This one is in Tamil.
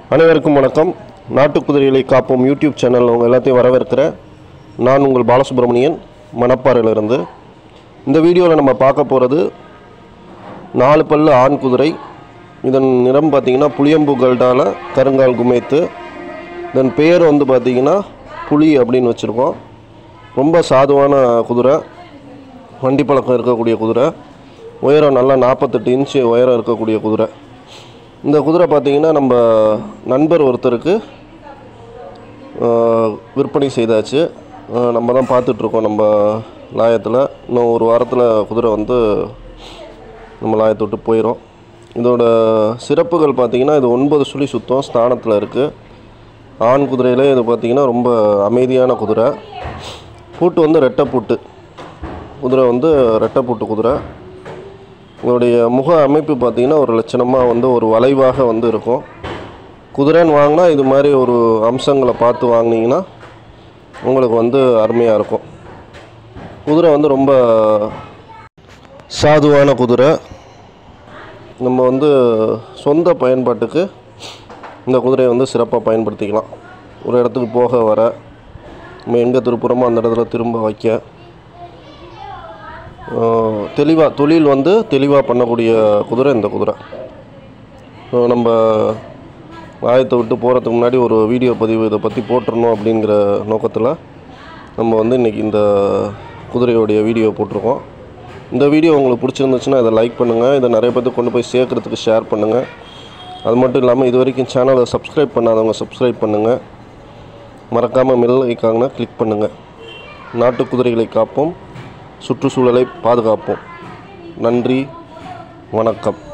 அனைவருக்கும் வணக்கம் நாட்டு குதிரைகளை காப்போம் யூடியூப் சேனல் உங்கள் எல்லாத்தையும் வரவேற்கிறேன் நான் உங்கள் பாலசுப்ரமணியன் மணப்பாறையிலிருந்து இந்த வீடியோவில் நம்ம பார்க்க போகிறது நாலு பல்லு ஆண் குதிரை இதன் நிறம் பார்த்திங்கன்னா புளியம்பு கல்டால கருங்கால் குமைத்து இதன் பெயர் வந்து பார்த்திங்கன்னா புலி அப்படின்னு வச்சுருக்கோம் ரொம்ப சாதுவான குதிரை வண்டி பழக்கம் இருக்கக்கூடிய குதிரை உயரம் நல்லா நாற்பத்தெட்டு இன்ச்சு உயரம் இருக்கக்கூடிய குதிரை இந்த குதிரை பார்த்திங்கன்னா நம்ம நண்பர் ஒருத்தருக்கு ஆஹ், விற்பனை செய்தாச்சு ஆஹ், நம்ம தான் பார்த்துட்ருக்கோம் நம்ம லாயத்தில் இன்னும் ஒரு வாரத்தில் குதிரை வந்து நம்ம லாயத்தை விட்டு போயிடும் இதோட சிறப்புகள் பார்த்திங்கன்னா இது ஒன்பது சுழி சுத்தம் ஸ்தானத்தில் இருக்குது ஆண் குதிரையிலே இது பார்த்திங்கன்னா ரொம்ப அமைதியான குதிரை பூட்டு வந்து ரெட்டை பூட்டு குதிரை வந்து ரெட்டை பூட்டு குதிரை இதோடைய முக அமைப்பு பார்த்திங்கன்னா ஒரு லட்சணமாக வந்து ஒரு வளைவாக வந்து இருக்கும் குதிரைன்னு வாங்கினா இது மாதிரி ஒரு அம்சங்களை பார்த்து வாங்கினீங்கன்னா உங்களுக்கு வந்து அருமையாக இருக்கும் குதிரை வந்து ரொம்ப சாதுவான குதிரை நம்ம வந்து சொந்த பயன்பாட்டுக்கு இந்த குதிரையை வந்து சிறப்பாக பயன்படுத்திக்கலாம் ஒரு இடத்துக்கு போக வர நம்ம எங்கே திருப்புறமோ அந்த இடத்துல திரும்ப வைக்க தெளிவாக தொழில் வந்து தெளிவாக பண்ணக்கூடிய குதிரை இந்த குதிரை அஹ் நம்ம ஆயத்தை விட்டு போகிறதுக்கு முன்னாடி ஒரு வீடியோ பதிவு இதை பற்றி போட்டுறணும் அப்படிங்கிற நோக்கத்தில் நம்ம வந்து இன்றைக்கி இந்த குதிரையோடைய வீடியோ போட்டிருக்கோம் இந்த வீடியோ உங்களுக்கு பிடிச்சிருந்துச்சுன்னா இதை லைக் பண்ணுங்கள் இதை நிறைய பேர்த்துக்கு கொண்டு போய் சேர்க்குறதுக்கு ஷேர் பண்ணுங்கள் அது மட்டும் இல்லாமல் இது வரைக்கும் சேனலை சப்ஸ்கிரைப் பண்ணாதவங்க சப்ஸ்கிரைப் பண்ணுங்கள் மறக்காமல் மில் ஐக்காங்கன்னா கிளிக் பண்ணுங்கள் நாட்டு குதிரைகளை காப்போம் சுற்றுச்சூழலை பாதுகாப்போம் நன்றி வணக்கம்